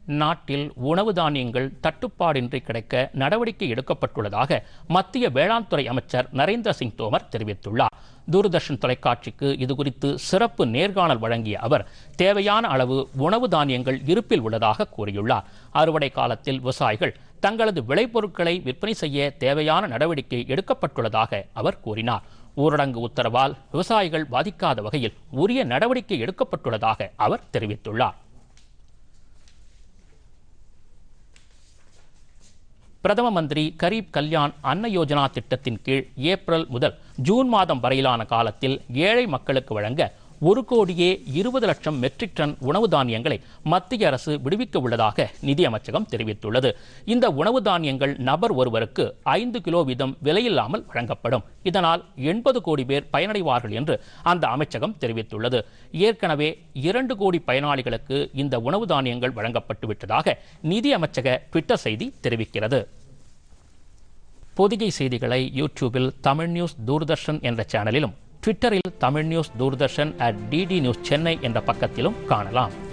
நாட்டில் உணவு தானியங்கள் தட்டுப்பாடின்றி கிடைக்க நடவடிக்கை எடுக்கப்பட்டுள்ளதாக மத்திய வேளாண் துறை அமைச்சர் நரேந்திர சிங் தோமர் தெரிவித்துள்ளார் தூர்தர்ஷன் தொலைக்காட்சிக்கு இதுகுறித்து சிறப்பு நேர்காணல் வழங்கிய அவர் தேவையான அளவு உணவு தானியங்கள் இருப்பில் உள்ளதாக கூறியுள்ளார் அறுவடை காலத்தில் விவசாயிகள் தங்களது விளைபொருட்களை விற்பனை செய்ய தேவையான நடவடிக்கை எடுக்கப்பட்டுள்ளதாக அவர் கூறினார் ஊரடங்கு உத்தரவால் விவசாயிகள் பாதிக்காத வகையில் உரிய நடவடிக்கை எடுக்கப்பட்டுள்ளதாக அவர் தெரிவித்துள்ளார் பிரதம மந்திரி கரீப் கல்யாண் அன்ன யோஜனா திட்டத்தின் கீழ் ஏப்ரல் முதல் ஜூன் மாதம் வரையிலான காலத்தில் ஏழை மக்களுக்கு வழங்க ஒரு கோடியே இருபது லட்சம் மெட்ரிக் டன் உணவு தானியங்களை மத்திய அரசு விடுவிக்க உள்ளதாக நிதி அமைச்சகம் தெரிவித்துள்ளது இந்த உணவு தானியங்கள் நபர் ஒருவருக்கு ஐந்து கிலோ வீதம் விலையில்லாமல் வழங்கப்படும் இதனால் எண்பது கோடி பேர் பயனடைவார்கள் என்று அந்த அமைச்சகம் தெரிவித்துள்ளது ஏற்கனவே இரண்டு கோடி பயனாளிகளுக்கு இந்த உணவு தானியங்கள் வழங்கப்பட்டு விட்டதாக நிதி அமைச்சக ட்விட்டர் செய்தி தெரிவிக்கிறது பொதிகை செய்திகளை யூடியூபில் தமிழ் நியூஸ் தூர்தர்ஷன் என்ற சேனலிலும் ட்விட்டரில் Tamil news Doordarshan at DD news Chennai என்ற பக்கத்திலும் காணலாம்